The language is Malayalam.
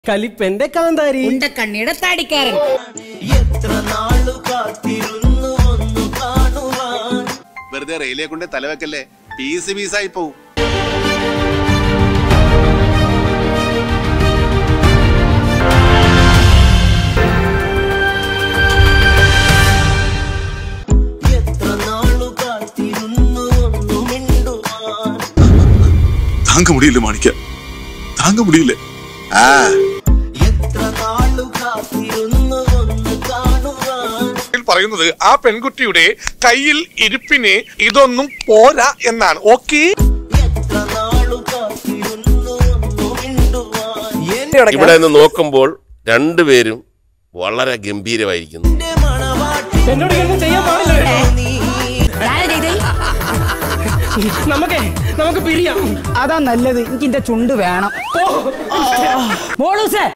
കലിപ്പന്റെ കാന്താരി ഉണ്ടക്കണ്ണിയുടെ താടിക്കാരൻ എത്ര നാളു കാത്തിരുന്നു ഒന്നു കാണുവാൻ വെറുതെ റെയിലെ കൊണ്ട് തലവെക്കല്ലേ പീസ് പീസായി പോവും എത്ര നാളു കാത്തിരുന്നു ഒന്നു മിണ്ടുവാൻ தாங்க முடியல மாணிக்க தாங்க முடியல ஆ എത്ര നാളു കാത്തിരുന്നു ഒന്നു കാണുവാൻ ഇതിൽ പറയുന്നത് ആ പെൺകുട്ടിയുടെ കയ്യിൽ ഇരിപ്പിന് ഇതൊന്നും പോരാ എന്നാണ് ഓക്കെ എത്ര നാളു കാത്തിരുന്നു ഒന്നു മിണ്ടുവാൻ ഇവിടെ നിന്ന് നോക്കുമ്പോൾ രണ്ടുപേരും വളരെ ഗംഭീരമായിരിക്കുന്നു എന്റെ മണവാട്ടി എന്നോട് ഇങ്ങനെ ചെയ്യാൻ പാടില്ല നീ ആരാ ചെയ്തേ? നമുക്കേ നമുക്ക് പിരിയാം അതാ നല്ലത് എനിക്ക് എന്റെ ചുണ്ട് വേണം പോ. മോളൂസേ